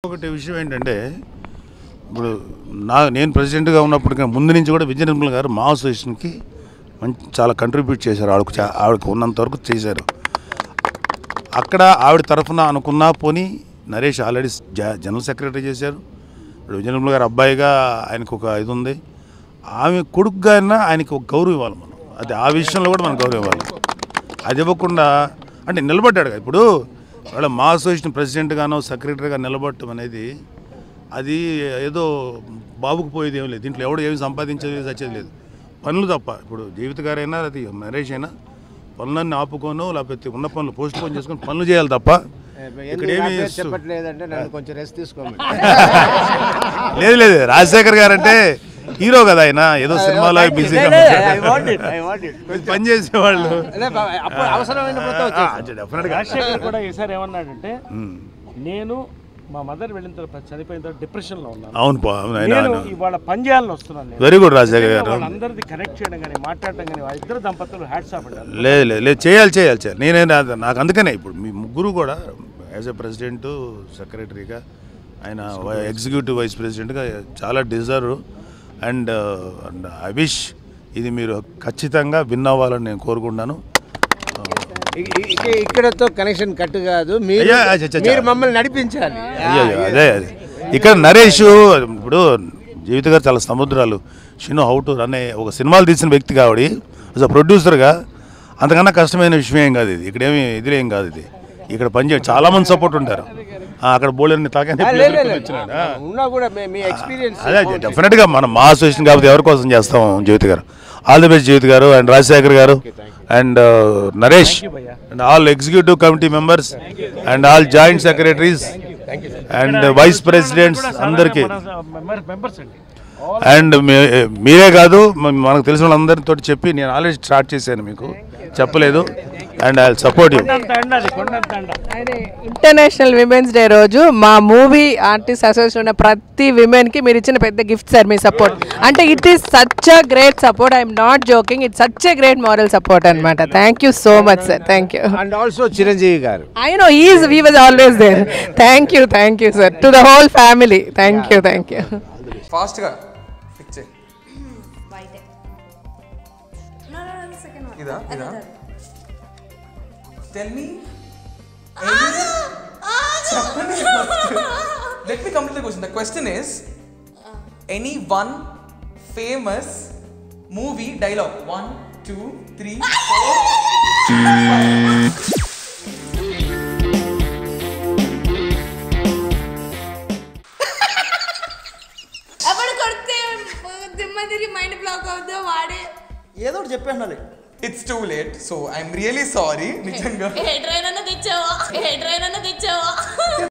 ఒకటి విషయం ఏంటంటే ఇప్పుడు నా నేను ప్రెసిడెంట్గా ఉన్నప్పుడు కన్నా ముందు నుంచి కూడా విజయ నిర్మల్ గారు మా అసోసియేషన్కి మంచి చాలా కంట్రిబ్యూట్ చేశారు ఆవిడకు చా- ఆవిడకు ఉన్నంత వరకు చేశారు అక్కడ ఆవిడ తరఫున అనుకున్నా పోనీ నరేష్ ఆల్రెడీ జ- జనరల్ సెక్రటరీ చేశారు ఇప్పుడు విజయ నిర్మల్ గారు అబ్బాయిగా ఆయనకు ఒక ఇది ఉంది ఆమె కొడుకుగా అయినా ఆయనకి ఒక గౌరవం ఇవ్వాలి మనం అది ఆ విషయంలో కూడా మనం గౌరవం ఇవ్వాలి అది ఇవ్వకుండా అంటే నిలబడ్డాడు కదా ఇప్పుడు వాళ్ళ మా అసోసియేషన్ ప్రెసిడెంట్గానో సెక్రటరీగా నిలబడటం అనేది అది ఏదో బాబుకు పోయేది ఏం లేదు దీంట్లో ఎవడు ఏమి సంపాదించేది సచ్చేది లేదు పనులు తప్ప ఇప్పుడు జీవిత గారైనా అది నరేష్ అయినా పనులన్నీ ఆపుకోను లేకపోతే ఉన్న పనులు పోస్ట్ పోన్ చేసుకొని పనులు చేయాలి తప్ప ఇక్కడ ఏమి చెప్పట్లేదంటే నన్ను కొంచెం రెస్ట్ తీసుకోమని లేదు లేదు రాజశేఖర్ గారు అంటే హీరో కదా ఆయన ఏదో సినిమాలో బిజీగా పని చేసేవాళ్ళు డెఫినెట్గా రాజశేఖర్ కూడా ఈసారి ఏమన్నాడంటే నేను మా మదర్ వెళ్ళిన తర్వాత చనిపోయిన తర్వాత డిప్రెషన్ లో ఉన్నాను అవును పా అవును, ఆయన నేను ఆయన ఇవాళ పని చేయాలని వస్తున్నాను నేను వెరీ గుడ్ రాజశేఖర్ గారు వాళ్ళందరిది కనెక్ట్ చేయడం కానీ మాట్లాడడం కానీ వాళ్ళ ఇద్దరు దంపతులు హ్యాట్స్ ఆఫ్ అంటారు లేదు లేదు లేదు చేయాలి చేయాలి చేయాలి నేనే నా- నాకు అందుకనే ఇప్పుడు మీ ముగ్గురు కూడా యాజ్ ఎ ప్రెసిడెంట్ సెక్రటరీగా ఆయన ఎగ్జిక్యూటివ్ వైస్ ప్రెసిడెంట్గా చాలా deserve and and I wish ఇది మీరు ఖచ్చితంగా విన్ అవ్వాలని నేను కోరుకుంటున్నాను ఇక్కడతో కనెక్షన్ కట్ కాదు మీరు అయ్యా, అచ్చా, అచ్చా. మీరు మమ్మల్ని నడిపించాలి అయ్యో అదే అదే ఇక్కడ నరేష్ ఇప్పుడు జీవిత గారు చాలా సముద్రాలు షినో హౌ టు అనే ఒక సినిమాలు తీసిన వ్యక్తి కావడి అసలు ప్రొడ్యూసర్గా అంతకన్నా కష్టమైన విషయం ఏం కాదు ఇది ఇక్కడేమి ఎదురేం కాదు ఇది ఇక్కడ పనిచేయ చాలా మంది సపోర్ట్ ఉంటారు ఆ, అక్కడ బోలెని తాకని ఆ, లేదు, లేదు, లేదు. ఉన్నా కూడా మీ- మీ ఎక్స్పీరియన్స్ అదే డెఫినెట్గా మనం మా అసోసియేషన్ కాబట్టి ఎవరి కోసం చేస్తాం జీవిత గారు ఆల్ ది బెస్ట్ జీవిత గారు అండ్ రాజశేఖర్ గారు and Naresh and all executive committee members and all joint secretaries and vice presidents అందరికీ మెంబర్స్ అండి అండ్ మీ- మీరే కాదు మ- మనకు తెలిసిన వాళ్ళందరితో చెప్పి నేను ఆల్రెడీ స్టార్ట్ చేశాను మీకు చెప్పలేదు అండ్ ఐ సపోర్ట్ యూ కొండంత అండ అది కొండంత అండ అదే ఇంటర్నేషనల్ విమెన్స్ డే రోజు మా మూవీ ఆర్టిస్ట్ అసోసియేషన్ ఉన్న ప్రతి విమెన్ కి మీరు ఇచ్చిన పెద్ద గిఫ్ట్ సార్ మీ సపోర్ట్ అంటే it is such a great support I'm not joking it such a great moral support అనమాట thank you so much sir thank you and also Chiranjeevi గారు I know is we was always there thank you thank you sir to the whole family thank you thank you ఫాస్ట్గా fix చేయి వైటే no no no second one ఇదా ఇదా tell me let me complete the question the question is any one famous movie dialogue one two three four ఎప్పుడు కొడితే దిమ్మ తిరిగి mind block అవుతుందో వాడే ఏదో ఒకటి చెప్పేయాలి it's too late so I'm really sorry నిజంగా ఏ ట్రైన్ అన్న తెచ్చావా ఏ ట్రైన్ అన్న తెచ్చావా